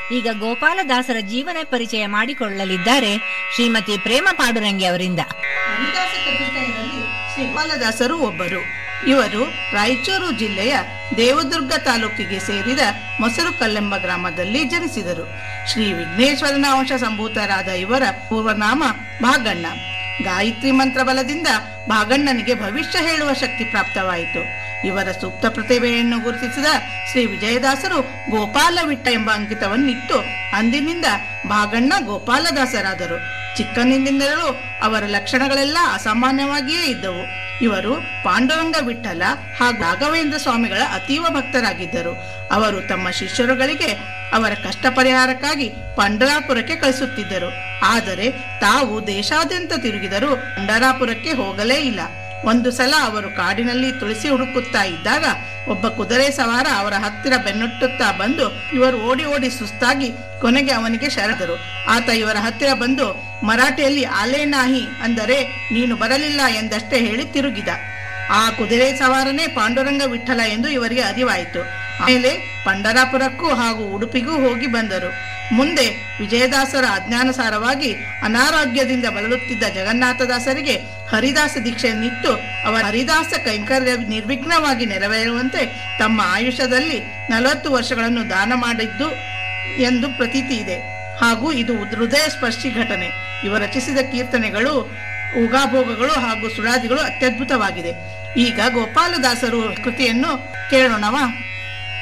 ಈಗ ಗೋಪಾಲದಾಸರ ಜೀವನ ಪರಿಚಯ ಮಾಡಿಕೊಳ್ಳಲಿದ್ದಾರೆ ಶ್ರೀಮತಿ ಪ್ರೇಮ ಪಾಡುರಂಗಿ ಅವರಿಂದ ಹರಿದಾಸ ಚತುಷ್ಟಯದಲ್ಲಿ ಶ್ರೀ ಗೋಪಾಲದಾಸರು ಒಬ್ಬರು ಇವರು ರಾಯಚೂರು ಜಿಲ್ಲೆಯ ದೇವದುರ್ಗ ತಾಲೂಕಿಗೆ ಸೇರಿದ ಮೊಸರು ಕಲ್ಲೆಂಬ ಗ್ರಾಮದಲ್ಲಿ ಜನಿಸಿದರು ಶ್ರೀ ವಿಘ್ನೇಶ್ವರನ ಅಂಶ ಸಂಭೂತರಾದ ಇವರ ಪೂರ್ವನಾಮ ಭಾಗಣ್ಣ ಗಾಯತ್ರಿ ಮಂತ್ರ ಬಲದಿಂದ ಭಾಗಣ್ಣನಿಗೆ ಭವಿಷ್ಯ ಹೇಳುವ ಶಕ್ತಿ ಪ್ರಾಪ್ತವಾಯಿತು ಇವರ ಸೂಕ್ತ ಪ್ರತಿಭೆಯನ್ನು ಗುರುತಿಸಿದ ಶ್ರೀ ವಿಜಯದಾಸರು ಗೋಪಾಲವಿಟ್ಟ ಎಂಬ ಅಂಕಿತವನ್ನಿಟ್ಟು ಅಂದಿನಿಂದ ಭಾಗಣ್ಣ ಗೋಪಾಲದಾಸರಾದರು ಚಿಕ್ಕಂದಿನಿಂದಲೂ ಅವರ ಲಕ್ಷಣಗಳೆಲ್ಲ ಅಸಾಮಾನ್ಯವಾಗಿಯೇ ಇದ್ದವು ಇವರು ಪಾಂಡುರಂಗ ವಿಠಲ ಹಾಗೂ ರಾಘವೇಂದ್ರ ಸ್ವಾಮಿಗಳ ಅತೀವ ಭಕ್ತರಾಗಿದ್ದರು ಅವರು ತಮ್ಮ ಶಿಷ್ಯರುಗಳಿಗೆ ಅವರ ಕಷ್ಟ ಪರಿಹಾರಕ್ಕಾಗಿ ಪಂಡರಾಪುರಕ್ಕೆ ಕಳಿಸುತ್ತಿದ್ದರು ಆದರೆ ತಾವು ದೇಶಾದ್ಯಂತ ತಿರುಗಿದರೂ ಪಂಡರಾಪುರಕ್ಕೆ ಹೋಗಲೇ ಇಲ್ಲ ಒಂದು ಸಲ ಅವರು ಕಾಡಿನಲ್ಲಿ ತುಳಸಿ ಹುಡುಕುತ್ತಾ ಇದ್ದಾಗ ಒಬ್ಬ ಕುದುರೆ ಸವಾರ ಅವರ ಹತ್ತಿರ ಬೆನ್ನಟ್ಟುತ್ತಾ ಬಂದು ಇವರು ಓಡಿ ಓಡಿ ಸುಸ್ತಾಗಿ ಕೊನೆಗೆ ಅವನಿಗೆ ಶರಣರು ಆತ ಇವರ ಹತ್ತಿರ ಬಂದು ಮರಾಠಿಯಲ್ಲಿ ಆಲೆ ನಾಹಿ ಅಂದರೆ ನೀನು ಬರಲಿಲ್ಲ ಎಂದಷ್ಟೇ ಹೇಳಿ ತಿರುಗಿದ ಆ ಕುದುರೆ ಸವಾರನೇ ಪಾಂಡುರಂಗ ವಿಠಲ ಎಂದು ಇವರಿಗೆ ಅರಿವಾಯಿತು ಆಮೇಲೆ ಪಂಡರಾಪುರಕ್ಕೂ ಹಾಗೂ ಉಡುಪಿಗೂ ಹೋಗಿ ಬಂದರು ಮುಂದೆ ವಿಜಯದಾಸರ ಅಜ್ಞಾನಸಾರವಾಗಿ ಅನಾರೋಗ್ಯದಿಂದ ಬಳಲುತ್ತಿದ್ದ ಜಗನ್ನಾಥದಾಸರಿಗೆ ಹರಿದಾಸ ದೀಕ್ಷೆಯನ್ನಿತ್ತು ಅವರ ಹರಿದಾಸ ಕೈಂಕರ್ಯ ನಿರ್ವಿಘ್ನವಾಗಿ ನೆರವೇರುವಂತೆ ತಮ್ಮ ಆಯುಷ್ಯದಲ್ಲಿ ನಲವತ್ತು ವರ್ಷಗಳನ್ನು ದಾನ ಮಾಡಿದ್ದು ಎಂದು ಪ್ರತೀತಿ ಇದೆ ಹಾಗೂ ಇದು ಹೃದಯ ಸ್ಪರ್ಶಿ ಘಟನೆ ಇವ ರಚಿಸಿದ ಕೀರ್ತನೆಗಳು ಉಗಾಭೋಗಗಳು ಹಾಗೂ ಸುಳಾದಿಗಳು ಅತ್ಯದ್ಭುತವಾಗಿದೆ ಈಗ ಗೋಪಾಲದಾಸರು ಕೃತಿಯನ್ನು ಕೇಳೋಣವಾ